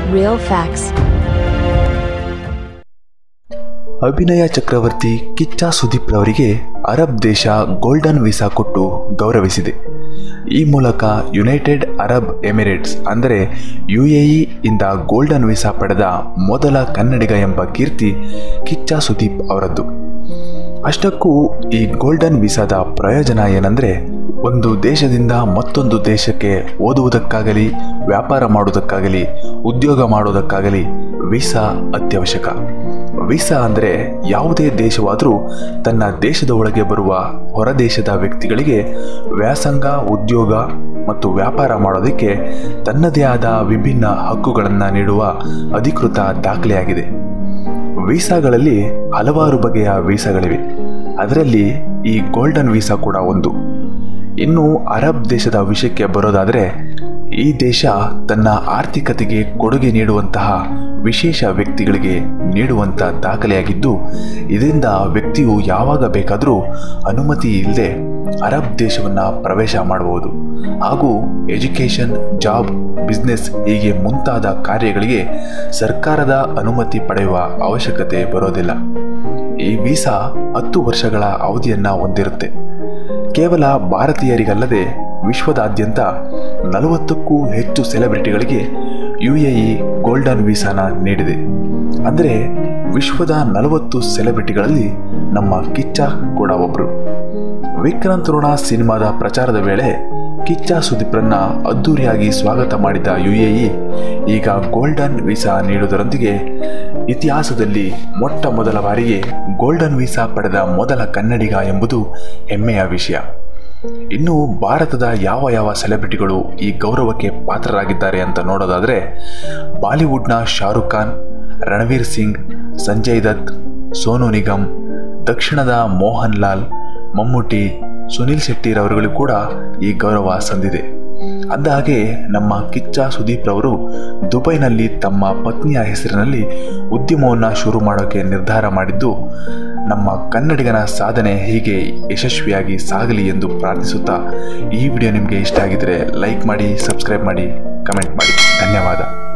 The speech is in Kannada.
Real facts. ಅಭಿನಯ ಚಕ್ರವರ್ತಿ ಕಿಚ್ಚ ಸುದೀಪ್ ರವರಿಗೆ ಅರಬ್ ದೇಶ ಗೋಲ್ಡನ್ ವೀಸಾ ಕೊಟ್ಟು ಗೌರವಿಸಿದೆ ಈ ಮೂಲಕ ಯುನೈಟೆಡ್ ಅರಬ್ ಎಮಿರೇಟ್ಸ್ ಅಂದರೆ ಯು ಎ ಇ ಇಂದ ಗೋಲ್ಡನ್ ವೀಸಾ ಪಡೆದ ಮೊದಲ ಕನ್ನಡಿಗ ಎಂಬ ಕೀರ್ತಿ ಕಿಚ್ಚ ಸುದೀಪ್ ಅವರದ್ದು ಅಷ್ಟಕ್ಕೂ ಈ ಗೋಲ್ಡನ್ ವೀಸಾದ ಪ್ರಯೋಜನ ಏನಂದರೆ ಒಂದು ದೇಶದಿಂದ ಮತ್ತೊಂದು ದೇಶಕ್ಕೆ ಓದುವುದಕ್ಕಾಗಲಿ ವ್ಯಾಪಾರ ಮಾಡುವುದಕ್ಕಾಗಲಿ ಉದ್ಯೋಗ ಮಾಡುವುದಕ್ಕಾಗಲಿ ವೀಸಾ ಅತ್ಯವಶ್ಯಕ ವೀಸಾ ಅಂದರೆ ಯಾವುದೇ ದೇಶವಾದರೂ ತನ್ನ ದೇಶದ ಒಳಗೆ ಬರುವ ಹೊರ ದೇಶದ ವ್ಯಕ್ತಿಗಳಿಗೆ ವ್ಯಾಸಂಗ ಉದ್ಯೋಗ ಮತ್ತು ವ್ಯಾಪಾರ ಮಾಡೋದಕ್ಕೆ ತನ್ನದೇ ಆದ ವಿಭಿನ್ನ ಹಕ್ಕುಗಳನ್ನು ನೀಡುವ ಅಧಿಕೃತ ದಾಖಲೆಯಾಗಿದೆ ವೀಸಾಗಳಲ್ಲಿ ಹಲವಾರು ಬಗೆಯ ವೀಸಾಗಳಿವೆ ಅದರಲ್ಲಿ ಈ ಗೋಲ್ಡನ್ ವೀಸಾ ಕೂಡ ಒಂದು ಇನ್ನು ಅರಬ್ ದೇಶದ ವಿಷಯಕ್ಕೆ ಬರೋದಾದರೆ ಈ ದೇಶ ತನ್ನ ಆರ್ಥಿಕತೆಗೆ ಕೊಡುಗೆ ನೀಡುವಂತಹ ವಿಶೇಷ ವ್ಯಕ್ತಿಗಳಿಗೆ ನೀಡುವಂಥ ದಾಖಲೆಯಾಗಿದ್ದು ಇದರಿಂದ ವ್ಯಕ್ತಿಯು ಯಾವಾಗ ಬೇಕಾದರೂ ಅನುಮತಿ ಇಲ್ಲದೆ ಅರಬ್ ದೇಶವನ್ನು ಪ್ರವೇಶ ಮಾಡಬಹುದು ಹಾಗೂ ಎಜುಕೇಷನ್ ಜಾಬ್ ಬಿಸ್ನೆಸ್ ಹೀಗೆ ಮುಂತಾದ ಕಾರ್ಯಗಳಿಗೆ ಸರ್ಕಾರದ ಅನುಮತಿ ಪಡೆಯುವ ಅವಶ್ಯಕತೆ ಬರೋದಿಲ್ಲ ಈ ವೀಸಾ ಹತ್ತು ವರ್ಷಗಳ ಅವಧಿಯನ್ನು ಹೊಂದಿರುತ್ತೆ ಕೇವಲ ಭಾರತೀಯರಿಗಲ್ಲದೆ ವಿಶ್ವದಾದ್ಯಂತ ನಲವತ್ತಕ್ಕೂ ಹೆಚ್ಚು ಸೆಲೆಬ್ರಿಟಿಗಳಿಗೆ ಯು ಎ ಇ ಗೋಲ್ಡನ್ ವೀಸಾನ ನೀಡಿದೆ ಅಂದರೆ ವಿಶ್ವದ ನಲವತ್ತು ಸೆಲೆಬ್ರಿಟಿಗಳಲ್ಲಿ ನಮ್ಮ ಕಿಚ್ಚ ಕೂಡ ಒಬ್ಬರು ವಿಕ್ರಾಂತ್ ಋಣ ಸಿನಿಮಾದ ಪ್ರಚಾರದ ವೇಳೆ ಕಿಚ್ಚ ಸುದೀಪ್ರನ್ನ ಅದ್ದೂರಿಯಾಗಿ ಸ್ವಾಗತ ಮಾಡಿದ ಯು ಎ ಇ ಈಗ ಗೋಲ್ಡನ್ ವೀಸಾ ನೀಡುವುದರೊಂದಿಗೆ ಇತಿಹಾಸದಲ್ಲಿ ಮೊಟ್ಟ ಮೊದಲ ಬಾರಿಗೆ ಗೋಲ್ಡನ್ ವೀಸಾ ಪಡೆದ ಮೊದಲ ಕನ್ನಡಿಗ ಎಂಬುದು ಹೆಮ್ಮೆಯ ವಿಷಯ ಇನ್ನು ಭಾರತದ ಯಾವ ಯಾವ ಸೆಲೆಬ್ರಿಟಿಗಳು ಈ ಗೌರವಕ್ಕೆ ಪಾತ್ರರಾಗಿದ್ದಾರೆ ಅಂತ ನೋಡೋದಾದರೆ ಬಾಲಿವುಡ್ನ ಶಾರುಖ್ ಖಾನ್ ರಣವೀರ್ ಸಿಂಗ್ ಸಂಜಯ್ ದತ್ ಸೋನು ನಿಗಮ್ ದಕ್ಷಿಣದ ಮೋಹನ್ ಲಾಲ್ ಮಮ್ಮೂಟಿ ಸುನಿಲ್ ಶೆಟ್ಟಿರವರುಗಳು ಕೂಡ ಈ ಗೌರವ ಸಂದಿದೆ ಅಂದಹಾಗೆ ನಮ್ಮ ಕಿಚ್ಚ ಸುದೀಪ್ ರವರು ದುಬೈನಲ್ಲಿ ತಮ್ಮ ಪತ್ನಿಯ ಹೆಸರಿನಲ್ಲಿ ಉದ್ಯಮವನ್ನು ಶುರು ಮಾಡೋಕ್ಕೆ ನಿರ್ಧಾರ ಮಾಡಿದ್ದು ನಮ್ಮ ಕನ್ನಡಿಗನ ಸಾಧನೆ ಹೀಗೆ ಯಶಸ್ವಿಯಾಗಿ ಸಾಗಲಿ ಎಂದು ಪ್ರಾರ್ಥಿಸುತ್ತಾ ಈ ವಿಡಿಯೋ ನಿಮಗೆ ಇಷ್ಟ ಆಗಿದ್ದರೆ ಲೈಕ್ ಮಾಡಿ ಸಬ್ಸ್ಕ್ರೈಬ್ ಮಾಡಿ ಕಮೆಂಟ್ ಮಾಡಿ ಧನ್ಯವಾದ